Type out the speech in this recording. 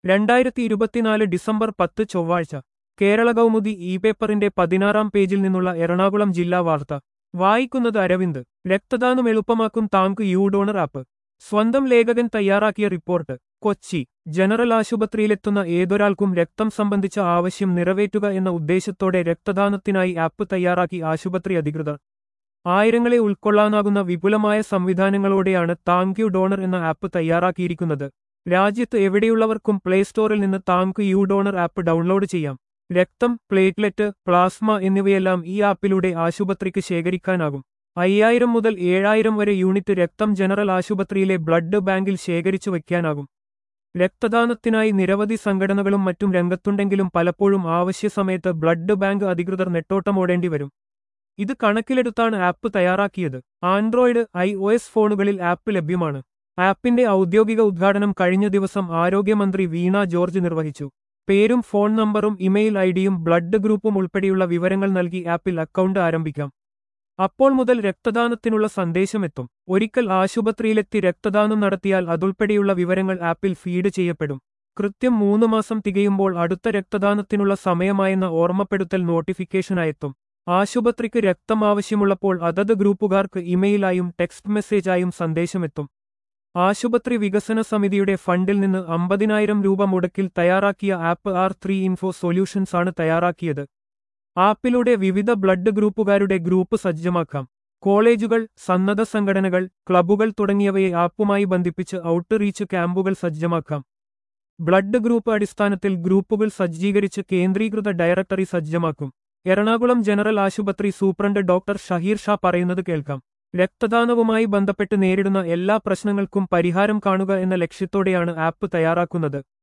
രണ്ടായിരത്തി ഇരുപത്തിനാല് ഡിസംബർ പത്ത് ചൊവ്വാഴ്ച കേരള കൗമുദി ഇ പേപ്പറിന്റെ പതിനാറാം പേജിൽ നിന്നുള്ള എറണാകുളം ജില്ലാ വാർത്ത വായിക്കുന്നത് അരവിന്ദ് രക്തദാനം എളുപ്പമാക്കും താങ്ക് യു ഡോണർ ആപ്പ് സ്വന്തം ലേഖകൻ തയ്യാറാക്കിയ റിപ്പോർട്ട് കൊച്ചി ജനറൽ ആശുപത്രിയിലെത്തുന്ന ഏതൊരാൾക്കും രക്തം സംബന്ധിച്ച ആവശ്യം നിറവേറ്റുക എന്ന ഉദ്ദേശത്തോടെ രക്തദാനത്തിനായി ആപ്പ് തയ്യാറാക്കി ആശുപത്രി അധികൃതർ ആയിരങ്ങളെ ഉൾക്കൊള്ളാനാകുന്ന വിപുലമായ സംവിധാനങ്ങളോടെയാണ് താങ്ക് യു ഡോണർ എന്ന ആപ്പ് തയ്യാറാക്കിയിരിക്കുന്നത് രാജ്യത്ത് എവിടെയുള്ളവർക്കും പ്ലേ സ്റ്റോറിൽ നിന്ന് thank you donor app download ചെയ്യാം രക്തം പ്ലേറ്റ്ലെറ്റ് പ്ലാസ്മ എന്നിവയെല്ലാം ഈ ആപ്പിലൂടെ ആശുപത്രിക്ക് ശേഖരിക്കാനാകും അയ്യായിരം മുതൽ ഏഴായിരം വരെ യൂണിറ്റ് രക്തം ജനറൽ ആശുപത്രിയിലെ ബ്ലഡ് ബാങ്കിൽ ശേഖരിച്ചു വയ്ക്കാനാകും രക്തദാനത്തിനായി നിരവധി സംഘടനകളും മറ്റും രംഗത്തുണ്ടെങ്കിലും പലപ്പോഴും ആവശ്യസമയത്ത് ബ്ലഡ് ബാങ്ക് അധികൃതർ നെട്ടോട്ടമോടേണ്ടി വരും ഇത് കണക്കിലെടുത്താണ് ആപ്പ് തയ്യാറാക്കിയത് ആൻഡ്രോയിഡ് ഐ ഒ എസ് ഫോണുകളിൽ ആപ്പ് ലഭ്യമാണ് ആപ്പിന്റെ ഔദ്യോഗിക ഉദ്ഘാടനം കഴിഞ്ഞ ദിവസം ആരോഗ്യമന്ത്രി വീണ ജോർജ് നിർവഹിച്ചു പേരും ഫോൺ നമ്പറും ഇമെയിൽ ഐഡിയും ബ്ലഡ് ഗ്രൂപ്പും ഉൾപ്പെടെയുള്ള വിവരങ്ങൾ നൽകി ആപ്പിൽ അക്കൗണ്ട് ആരംഭിക്കാം അപ്പോൾ മുതൽ രക്തദാനത്തിനുള്ള സന്ദേശമെത്തും ഒരിക്കൽ ആശുപത്രിയിലെത്തി രക്തദാനം നടത്തിയാൽ അതുൾപ്പെടെയുള്ള വിവരങ്ങൾ ആപ്പിൽ ഫീഡ് ചെയ്യപ്പെടും കൃത്യം മൂന്ന് മാസം തികയുമ്പോൾ അടുത്ത രക്തദാനത്തിനുള്ള സമയമായെന്ന ഓർമ്മപ്പെടുത്തൽ നോട്ടിഫിക്കേഷനായെത്തും ആശുപത്രിക്ക് രക്തം ആവശ്യമുള്ളപ്പോൾ അതത് ഗ്രൂപ്പുകാർക്ക് ഇമെയിലായും ടെക്സ്റ്റ് മെസ്സേജായും സന്ദേശമെത്തും ആശുപത്രി വികസന സമിതിയുടെ ഫണ്ടിൽ നിന്ന് അമ്പതിനായിരം രൂപ മുടക്കിൽ തയ്യാറാക്കിയ app R three info solutions ആണ് തയ്യാറാക്കിയത് ആപ്പിലൂടെ വിവിധ ബ്ലഡ് ഗ്രൂപ്പുകാരുടെ ഗ്രൂപ്പ് സജ്ജമാക്കാം കോളേജുകൾ സന്നദ്ധ സംഘടനകൾ ക്ലബ്ബുകൾ തുടങ്ങിയവയെ ആപ്പുമായി ബന്ധിപ്പിച്ച് ഔട്ട്റീച്ച് ക്യാമ്പുകൾ സജ്ജമാക്കാം ബ്ലഡ് ഗ്രൂപ്പ് അടിസ്ഥാനത്തിൽ ഗ്രൂപ്പുകൾ സജ്ജീകരിച്ച് കേന്ദ്രീകൃത ഡയറക്ടറി സജ്ജമാക്കും എറണാകുളം ജനറൽ ആശുപത്രി സൂപ്രണ്ട് ഡോക്ടർ ഷഹീർ ഷാ പറയുന്നത് കേൾക്കാം രക്തദാനവുമായി ബന്ധപ്പെട്ട് നേരിടുന്ന എല്ലാ പ്രശ്നങ്ങൾക്കും പരിഹാരം കാണുക എന്ന ലക്ഷ്യത്തോടെയാണ് ആപ്പ് തയ്യാറാക്കുന്നത്